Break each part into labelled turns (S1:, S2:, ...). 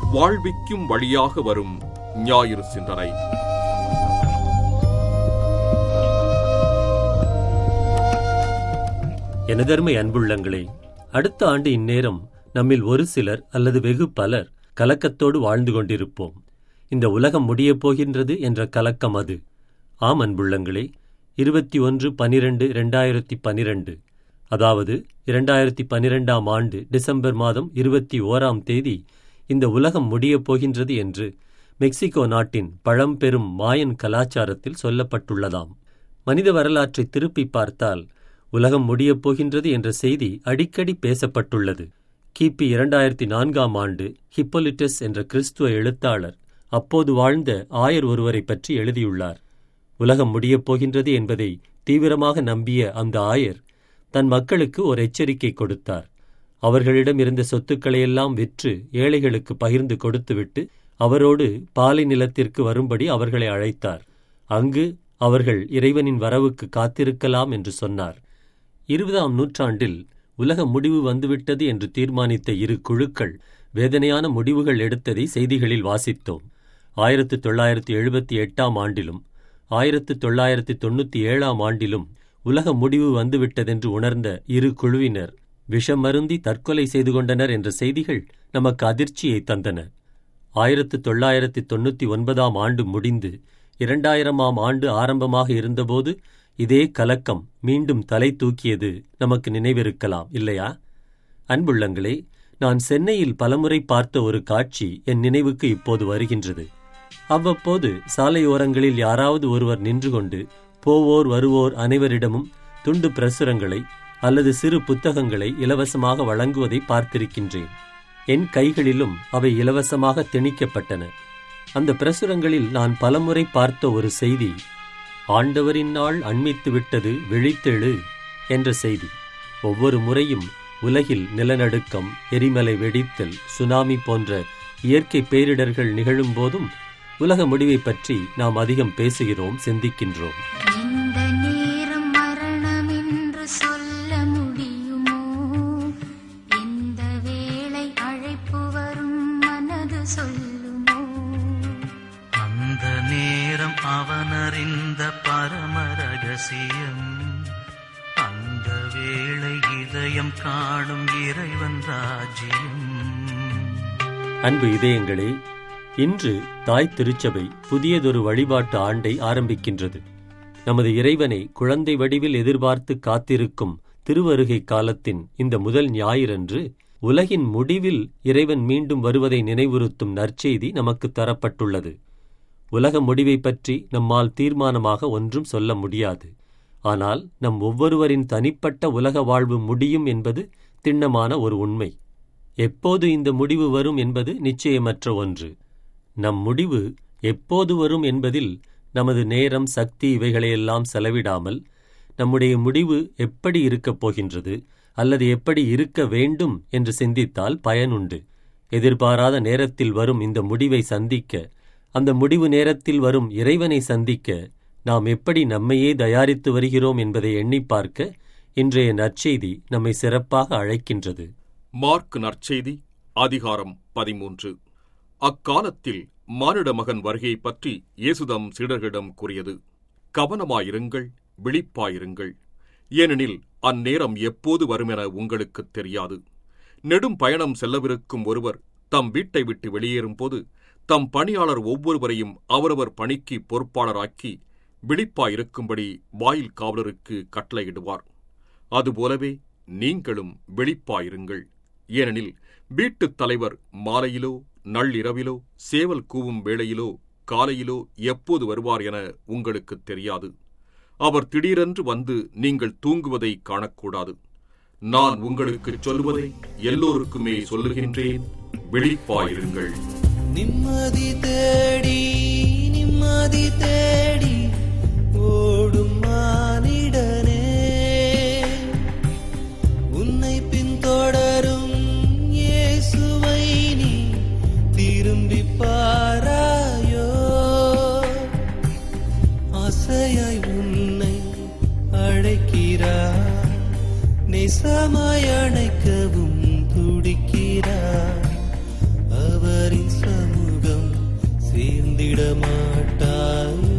S1: வாழ்விக்கும் வழியாக வரும் ஞாயிறு சிந்தனை
S2: எனதருமை அன்புள்ளங்களே அடுத்த ஆண்டு இந்நேரம் நம்மில் ஒரு சிலர் அல்லது வெகு பலர் கலக்கத்தோடு வாழ்ந்து கொண்டிருப்போம் இந்த உலகம் முடியப் போகின்றது என்ற கலக்கம் அது ஆம் அன்புள்ளங்களே இருபத்தி ஒன்று பனிரெண்டு இரண்டாயிரத்தி பனிரெண்டு அதாவது இரண்டாயிரத்தி பனிரெண்டாம் ஆண்டு டிசம்பர் மாதம் இருபத்தி ஓராம் தேதி இந்த உலகம் முடியப் போகின்றது என்று மெக்சிகோ நாட்டின் பழம்பெரும் மாயன் கலாச்சாரத்தில் சொல்லப்பட்டுள்ளதாம் மனித வரலாற்றை திருப்பி பார்த்தால் உலகம் முடியப் போகின்றது என்ற செய்தி அடிக்கடி பேசப்பட்டுள்ளது கிபி இரண்டாயிரத்தி நான்காம் ஆண்டு ஹிப்போலிட்டஸ் என்ற கிறிஸ்துவ எழுத்தாளர் அப்போது வாழ்ந்த ஆயர் ஒருவரை பற்றி எழுதியுள்ளார் உலகம் முடியப் போகின்றது என்பதை தீவிரமாக நம்பிய அந்த ஆயர் தன் மக்களுக்கு ஒரு எச்சரிக்கை கொடுத்தார் அவர்களிடம் இருந்த சொத்துக்களையெல்லாம் விற்று ஏழைகளுக்கு பகிர்ந்து கொடுத்துவிட்டு அவரோடு பாலை நிலத்திற்கு வரும்படி அவர்களை அழைத்தார் அங்கு அவர்கள் இறைவனின் வரவுக்கு காத்திருக்கலாம் என்று சொன்னார் இருபதாம் நூற்றாண்டில் உலக முடிவு வந்துவிட்டது என்று தீர்மானித்த இரு குழுக்கள் வேதனையான முடிவுகள் எடுத்ததை செய்திகளில் வாசித்தோம் ஆயிரத்து தொள்ளாயிரத்தி எழுபத்தி எட்டாம் ஆண்டிலும் ஆயிரத்து தொள்ளாயிரத்தி தொண்ணூற்றி ஏழாம் ஆண்டிலும் உலக முடிவு வந்துவிட்டதென்று உணர்ந்த இரு குழுவினர் விஷமருந்தி தற்கொலை செய்து கொண்டனர் என்ற செய்திகள் நமக்கு அதிர்ச்சியை தந்தன ஆயிரத்து தொள்ளாயிரத்தி தொண்ணூற்றி ஒன்பதாம் ஆண்டு முடிந்து இரண்டாயிரமாம் ஆண்டு ஆரம்பமாக இருந்தபோது இதே கலக்கம் மீண்டும் தலை தூக்கியது நமக்கு நினைவிருக்கலாம் இல்லையா அன்புள்ளங்களே நான் சென்னையில் பலமுறை பார்த்த ஒரு காட்சி என் நினைவுக்கு இப்போது வருகின்றது அவ்வப்போது சாலையோரங்களில் யாராவது ஒருவர் நின்று கொண்டு போவோர் வருவோர் அனைவரிடமும் துண்டு பிரசுரங்களை அல்லது சிறு புத்தகங்களை இலவசமாக வழங்குவதை பார்த்திருக்கின்றேன் என் கைகளிலும் அவை இலவசமாக திணிக்கப்பட்டன அந்த பிரசுரங்களில் நான் பலமுறை பார்த்த ஒரு செய்தி ஆண்டவரின் நாள் அண்மித்து விட்டது விழித்தெழு என்ற செய்தி ஒவ்வொரு முறையும் உலகில் நிலநடுக்கம் எரிமலை வெடித்தல் சுனாமி போன்ற இயற்கை பேரிடர்கள் நிகழும் போதும் உலக முடிவை பற்றி நாம் அதிகம் பேசுகிறோம் சிந்திக்கின்றோம்
S3: எந்த நேரம் மரணம் என்று சொல்ல முடியுமோ எந்த வேளை அழைப்பு வரும் மனது சொல்லுமோ
S4: அந்த நேரம் அவனறிந்த பரம ரகசியம் அந்த வேளை இதயம் காணும் இறைவன் ராஜ்யம்
S2: அன்பு இதயங்களே இன்று தாய் திருச்சபை புதியதொரு வழிபாட்டு ஆண்டை ஆரம்பிக்கின்றது நமது இறைவனை குழந்தை வடிவில் எதிர்பார்த்து காத்திருக்கும் திருவருகை காலத்தின் இந்த முதல் ஞாயிறன்று உலகின் முடிவில் இறைவன் மீண்டும் வருவதை நினைவுறுத்தும் நற்செய்தி நமக்கு தரப்பட்டுள்ளது உலக முடிவை பற்றி நம்மால் தீர்மானமாக ஒன்றும் சொல்ல முடியாது ஆனால் நம் ஒவ்வொருவரின் தனிப்பட்ட உலக வாழ்வு முடியும் என்பது திண்ணமான ஒரு உண்மை எப்போது இந்த முடிவு வரும் என்பது நிச்சயமற்ற ஒன்று நம் முடிவு எப்போது வரும் என்பதில் நமது நேரம் சக்தி இவைகளையெல்லாம் செலவிடாமல் நம்முடைய முடிவு எப்படி இருக்கப் போகின்றது அல்லது எப்படி இருக்க வேண்டும் என்று சிந்தித்தால் பயனுண்டு எதிர்பாராத நேரத்தில் வரும் இந்த முடிவை சந்திக்க அந்த முடிவு நேரத்தில் வரும் இறைவனை சந்திக்க நாம் எப்படி நம்மையே தயாரித்து வருகிறோம் என்பதை எண்ணிப் பார்க்க இன்றைய நற்செய்தி நம்மை சிறப்பாக அழைக்கின்றது
S1: மார்க் நற்செய்தி அதிகாரம் பதிமூன்று அக்காலத்தில் மானிட மகன் வருகை பற்றி இயேசுதம் சீடர்களிடம் கூறியது கவனமாயிருங்கள் விழிப்பாயிருங்கள் ஏனெனில் அந்நேரம் எப்போது வருமென உங்களுக்குத் தெரியாது நெடும் பயணம் செல்லவிருக்கும் ஒருவர் தம் வீட்டை விட்டு வெளியேறும்போது தம் பணியாளர் ஒவ்வொருவரையும் அவரவர் பணிக்கு பொறுப்பாளராக்கி விழிப்பாயிருக்கும்படி வாயில் காவலருக்கு கட்டளையிடுவார் அதுபோலவே நீங்களும் விழிப்பாயிருங்கள் ஏனெனில் வீட்டுத் தலைவர் மாலையிலோ நள்ளிரவிலோ சேவல் கூவும் வேளையிலோ காலையிலோ எப்போது வருவார் என உங்களுக்குத் தெரியாது அவர் திடீரென்று வந்து நீங்கள் தூங்குவதை காணக்கூடாது நான் உங்களுக்குச் சொல்லுவதை எல்லோருக்குமே சொல்லுகின்றேன் விழிப்பாயிருங்கள்
S5: நிம்மதி தேடி நிம்மதி தேடி ஓடும் மானிடனே உன்னை பின்தொடரும் இயேசுவை நீ திரும்பி பாராயோ ஆசையாய் உன்னை அழைக்கிறார் நேசமாய் அணைக்கவும் துடிக்கிறார் அவர் கர்த்தரின் சமூகம் சேர்ந்திட மாட்டாயோ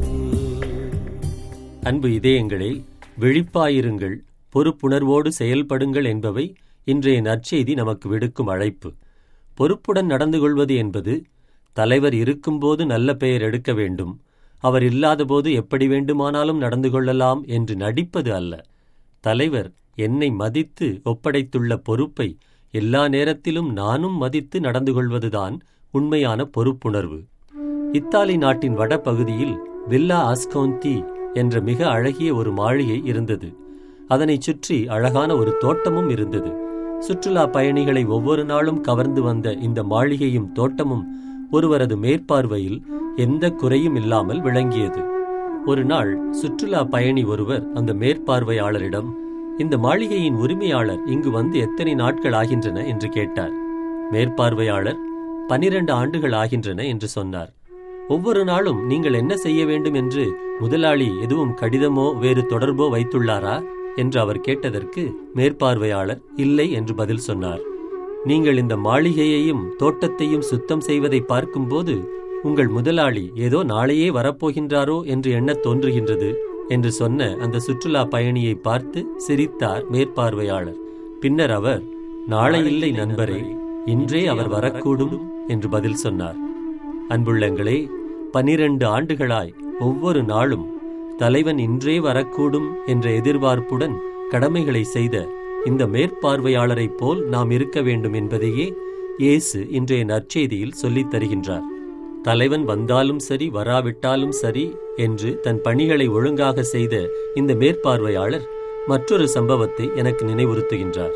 S2: அன்பு இதயங்களே விழிப்பாயிருங்கள் பொறுப்புணர்வோடு செயல்படுங்கள் என்பவை இன்றைய நற்செய்தி நமக்கு விடுக்கும் அழைப்பு பொறுப்புடன் நடந்து கொள்வது என்பது தலைவர் இருக்கும்போது நல்ல பெயர் எடுக்க வேண்டும் அவர் இல்லாதபோது எப்படி வேண்டுமானாலும் நடந்து கொள்ளலாம் என்று நடிப்பது அல்ல தலைவர் என்னை மதித்து ஒப்படைத்துள்ள பொறுப்பை எல்லா நேரத்திலும் நானும் மதித்து நடந்து கொள்வதுதான் உண்மையான பொறுப்புணர்வு இத்தாலி நாட்டின் வடபகுதியில் வில்லா ஆஸ்கோந்தி என்ற மிக அழகிய ஒரு மாளிகை இருந்தது அதனைச் சுற்றி அழகான ஒரு தோட்டமும் இருந்தது சுற்றுலா பயணிகளை ஒவ்வொரு நாளும் கவர்ந்து வந்த இந்த மாளிகையும் தோட்டமும் ஒருவரது மேற்பார்வையில் எந்த குறையும் இல்லாமல் விளங்கியது ஒரு நாள் சுற்றுலா பயணி ஒருவர் அந்த மேற்பார்வையாளரிடம் இந்த மாளிகையின் உரிமையாளர் இங்கு வந்து எத்தனை நாட்கள் ஆகின்றன என்று கேட்டார் மேற்பார்வையாளர் பனிரெண்டு ஆண்டுகள் ஆகின்றன என்று சொன்னார் ஒவ்வொரு நாளும் நீங்கள் என்ன செய்ய வேண்டும் என்று முதலாளி எதுவும் கடிதமோ வேறு தொடர்போ வைத்துள்ளாரா என்று அவர் கேட்டதற்கு மேற்பார்வையாளர் இல்லை என்று பதில் சொன்னார் நீங்கள் இந்த மாளிகையையும் தோட்டத்தையும் சுத்தம் செய்வதை பார்க்கும்போது உங்கள் முதலாளி ஏதோ நாளையே வரப்போகின்றாரோ என்று எண்ணத் தோன்றுகின்றது என்று சொன்ன அந்த சுற்றுலா பயணியை பார்த்து சிரித்தார் மேற்பார்வையாளர் பின்னர் அவர் நாளை இல்லை நண்பரே இன்றே அவர் வரக்கூடும் என்று பதில் சொன்னார் அன்புள்ளங்களே பனிரெண்டு ஆண்டுகளாய் ஒவ்வொரு நாளும் தலைவன் இன்றே வரக்கூடும் என்ற எதிர்பார்ப்புடன் கடமைகளை செய்த இந்த மேற்பார்வையாளரைப் போல் நாம் இருக்க வேண்டும் என்பதையே இயேசு இன்றைய நற்செய்தியில் சொல்லித் தருகின்றார் தலைவன் வந்தாலும் சரி வராவிட்டாலும் சரி என்று தன் பணிகளை ஒழுங்காக செய்த இந்த மேற்பார்வையாளர் மற்றொரு சம்பவத்தை எனக்கு நினைவுறுத்துகின்றார்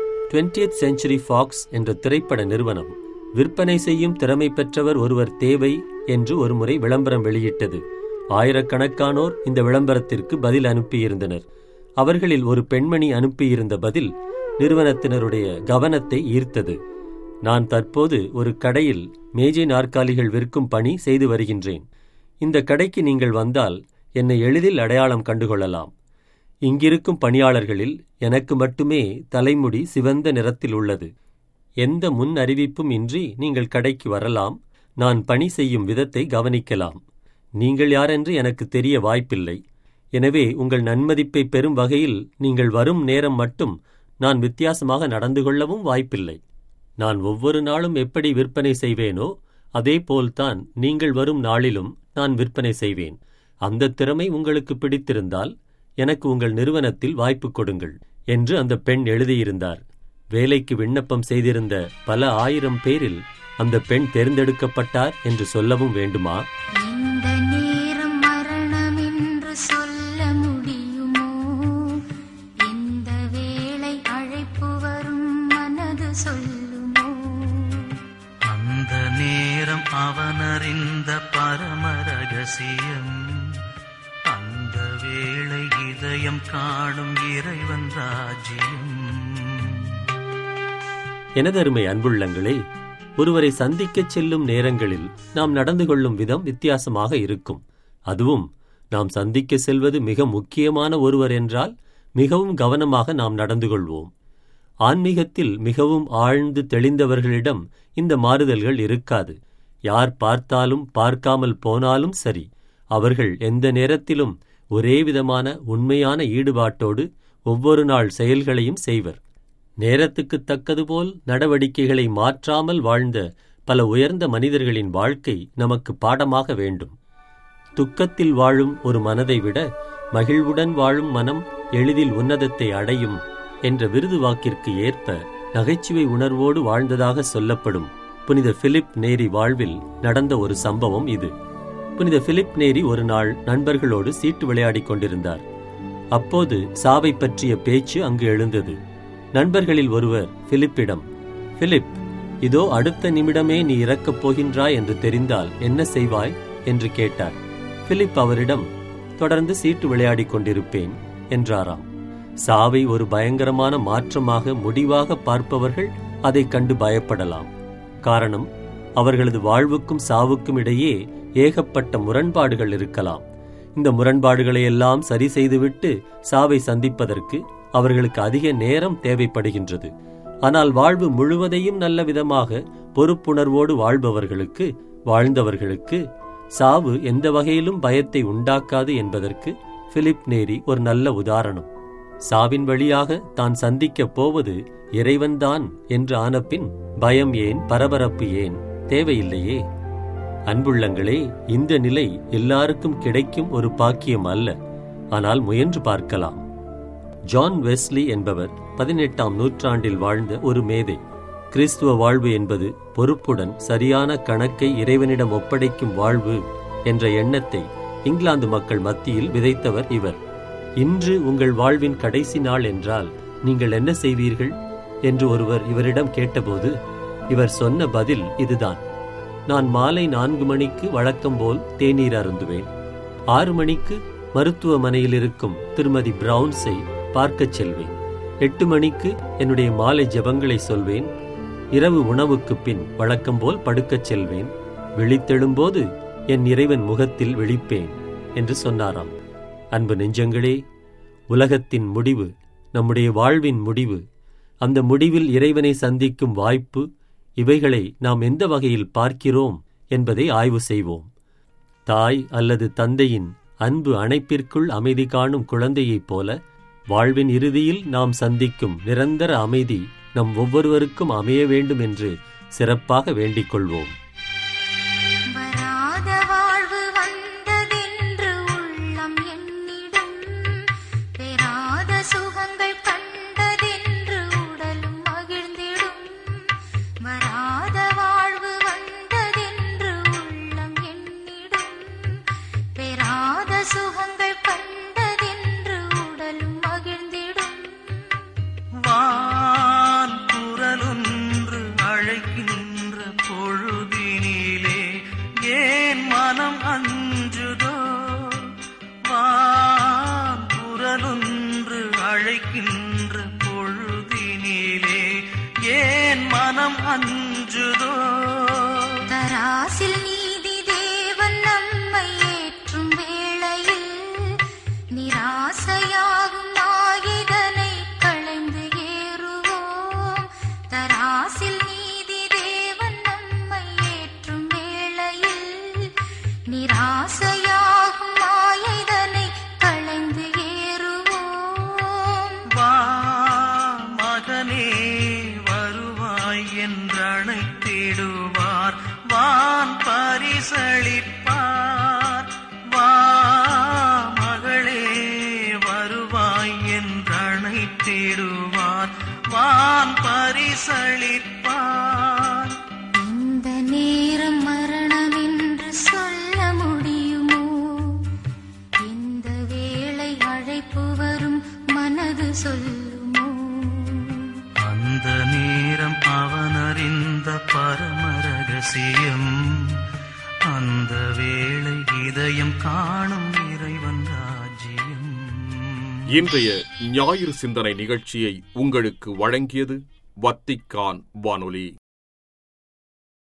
S2: 20th செஞ்சுரி ஃபாக்ஸ் என்ற திரைப்பட நிறுவனம் விற்பனை செய்யும் திறமை பெற்றவர் ஒருவர் தேவை என்று ஒருமுறை விளம்பரம் வெளியிட்டது ஆயிரக்கணக்கானோர் இந்த விளம்பரத்திற்கு பதில் அனுப்பியிருந்தனர் அவர்களில் ஒரு பெண்மணி அனுப்பியிருந்த பதில் நிறுவனத்தினருடைய கவனத்தை ஈர்த்தது நான் தற்போது ஒரு கடையில் மேஜை நாற்காலிகள் விற்கும் பணி செய்து வருகின்றேன் இந்த கடைக்கு நீங்கள் வந்தால் என்னை எளிதில் அடையாளம் கண்டுகொள்ளலாம் இங்கிருக்கும் பணியாளர்களில் எனக்கு மட்டுமே தலைமுடி சிவந்த நிறத்தில் உள்ளது எந்த முன் அறிவிப்பும் இன்றி நீங்கள் கடைக்கு வரலாம் நான் பணி செய்யும் விதத்தை கவனிக்கலாம் நீங்கள் யாரென்று எனக்கு தெரிய வாய்ப்பில்லை எனவே உங்கள் நன்மதிப்பை பெறும் வகையில் நீங்கள் வரும் நேரம் மட்டும் நான் வித்தியாசமாக நடந்து கொள்ளவும் வாய்ப்பில்லை நான் ஒவ்வொரு நாளும் எப்படி விற்பனை செய்வேனோ அதேபோல்தான் நீங்கள் வரும் நாளிலும் நான் விற்பனை செய்வேன் அந்த திறமை உங்களுக்கு பிடித்திருந்தால் எனக்கு உங்கள் நிறுவனத்தில் வாய்ப்பு கொடுங்கள் என்று அந்த பெண் எழுதியிருந்தார் வேலைக்கு விண்ணப்பம் செய்திருந்த பல ஆயிரம் பேரில் அந்த பெண் தேர்ந்தெடுக்கப்பட்டார் என்று சொல்லவும் வேண்டுமா
S3: இந்த நேரம் மரணம் என்று சொல்ல முடியுமோ எந்த வேளை அழைப்பு வரும் மனது சொல்லுமோ
S4: அந்த நேரம் அவனறிந்த பரம ரகசியம் அந்த வேளை இதயம் காணும் இறைவன் ராஜ்யம்
S2: எனதருமை அன்புள்ளங்களே ஒருவரை சந்திக்கச் செல்லும் நேரங்களில் நாம் நடந்து கொள்ளும் விதம் வித்தியாசமாக இருக்கும் அதுவும் நாம் சந்திக்க செல்வது மிக முக்கியமான ஒருவர் என்றால் மிகவும் கவனமாக நாம் நடந்து கொள்வோம் ஆன்மீகத்தில் மிகவும் ஆழ்ந்து தெளிந்தவர்களிடம் இந்த மாறுதல்கள் இருக்காது யார் பார்த்தாலும் பார்க்காமல் போனாலும் சரி அவர்கள் எந்த நேரத்திலும் ஒரே விதமான உண்மையான ஈடுபாட்டோடு ஒவ்வொரு நாள் செயல்களையும் செய்வர் நேரத்துக்குத் தக்கதுபோல் நடவடிக்கைகளை மாற்றாமல் வாழ்ந்த பல உயர்ந்த மனிதர்களின் வாழ்க்கை நமக்கு பாடமாக வேண்டும் துக்கத்தில் வாழும் ஒரு மனதை விட மகிழ்வுடன் வாழும் மனம் எளிதில் உன்னதத்தை அடையும் என்ற விருது வாக்கிற்கு ஏற்ப நகைச்சுவை உணர்வோடு வாழ்ந்ததாக சொல்லப்படும் புனித பிலிப் நேரி வாழ்வில் நடந்த ஒரு சம்பவம் இது புனித பிலிப் நேரி ஒரு நாள் நண்பர்களோடு சீட்டு விளையாடிக் கொண்டிருந்தார் அப்போது சாவை பற்றிய பேச்சு அங்கு எழுந்தது நண்பர்களில் ஒருவர் பிலிப்பிடம் பிலிப் இதோ அடுத்த நிமிடமே நீ இறக்கப் போகின்றாய் என்று தெரிந்தால் என்ன செய்வாய் என்று கேட்டார் பிலிப் அவரிடம் தொடர்ந்து சீட்டு விளையாடிக் கொண்டிருப்பேன் என்றாராம் சாவை ஒரு பயங்கரமான மாற்றமாக முடிவாக பார்ப்பவர்கள் அதைக் கண்டு பயப்படலாம் காரணம் அவர்களது வாழ்வுக்கும் சாவுக்கும் இடையே ஏகப்பட்ட முரண்பாடுகள் இருக்கலாம் இந்த முரண்பாடுகளை எல்லாம் சரி செய்துவிட்டு சாவை சந்திப்பதற்கு அவர்களுக்கு அதிக நேரம் தேவைப்படுகின்றது ஆனால் வாழ்வு முழுவதையும் நல்ல விதமாக பொறுப்புணர்வோடு வாழ்பவர்களுக்கு வாழ்ந்தவர்களுக்கு சாவு எந்த வகையிலும் பயத்தை உண்டாக்காது என்பதற்கு பிலிப் நேரி ஒரு நல்ல உதாரணம் சாவின் வழியாக தான் சந்திக்கப் போவது இறைவன்தான் என்று ஆனபின் பயம் ஏன் பரபரப்பு ஏன் தேவையில்லையே அன்புள்ளங்களே இந்த நிலை எல்லாருக்கும் கிடைக்கும் ஒரு பாக்கியம் அல்ல ஆனால் முயன்று பார்க்கலாம் ஜான் வெஸ்லி என்பவர் பதினெட்டாம் நூற்றாண்டில் வாழ்ந்த ஒரு மேதை கிறிஸ்துவ வாழ்வு என்பது பொறுப்புடன் சரியான கணக்கை இறைவனிடம் ஒப்படைக்கும் வாழ்வு என்ற எண்ணத்தை இங்கிலாந்து மக்கள் மத்தியில் விதைத்தவர் இவர் இன்று உங்கள் வாழ்வின் கடைசி நாள் என்றால் நீங்கள் என்ன செய்வீர்கள் என்று ஒருவர் இவரிடம் கேட்டபோது இவர் சொன்ன பதில் இதுதான் நான் மாலை நான்கு மணிக்கு வழக்கம் போல் தேநீர் அருந்துவேன் ஆறு மணிக்கு மருத்துவமனையில் இருக்கும் திருமதி பிரவுன்ஸை பார்க்கச் செல்வேன் எட்டு மணிக்கு என்னுடைய மாலை ஜெபங்களை சொல்வேன் இரவு உணவுக்குப் பின் வழக்கம் போல் படுக்கச் செல்வேன் விழித்தெழும்போது என் இறைவன் முகத்தில் விழிப்பேன் என்று சொன்னாராம் அன்பு நெஞ்சங்களே உலகத்தின் முடிவு நம்முடைய வாழ்வின் முடிவு அந்த முடிவில் இறைவனை சந்திக்கும் வாய்ப்பு இவைகளை நாம் எந்த வகையில் பார்க்கிறோம் என்பதை ஆய்வு செய்வோம் தாய் அல்லது தந்தையின் அன்பு அணைப்பிற்குள் அமைதி காணும் குழந்தையைப் போல வாழ்வின் இறுதியில் நாம் சந்திக்கும் நிரந்தர அமைதி நம் ஒவ்வொருவருக்கும் அமைய வேண்டும் என்று சிறப்பாக வேண்டிக் கொள்வோம்
S3: வராத வாழ்வு வந்ததென்று உள்ளம் எண்ணிடும் பெறாத சுகங்கள் கண்டதென்று உடலும் மகிழ்ந்திடும் வராத வாழ்வு வந்ததென்று உள்ளம் எண்ணிடும் பெறாத சுகங்கள் கண்டதென்று உடலும் மகிழ்ந்திடும்
S4: வான் குரலொன்று அழைக்கின்ற பொழுதினிலே ஏன் மனம் அஞ்சுதோ வான் குரலொன்று அழைக்கின்ற பொழுதினிலே ஏன் மனம் அஞ்சுதோ
S3: தராசில் நீதி தேவன் நம்மை ஏற்றும் வேளையில் நிராசையாகும் ஆயுதனை களைந்து ஏறுவோம் தராசில் நீதி தேவன் நம்மை ஏற்றும் வேளையில் நிராசையாகும் ஆயுதனை களைந்து ஏறுவோம்
S4: வா மகனே வருவாய் என்றழைத்திடுவார் வான் பரிசளிப்பார் வா மகளே வருவாய் என்றழைத்திடுவார் வான் பரிசளிப்பார்
S3: இந்த நேரம் மரணம் என்று சொல்ல முடியுமோ இந்த வேளை அழைப்பு வரும் மனது சொல்லுமோ
S4: அந்த நேரம் அவனறிந்த பரம ரகசியம் அந்த வேளை இதயம் காணும் இறைவன் ராஜ்யம்
S1: இன்றைய ஞாயிறு சிந்தனை நிகழ்ச்சியை உங்களுக்கு வழங்கியது வத்திக்கான் வானொலி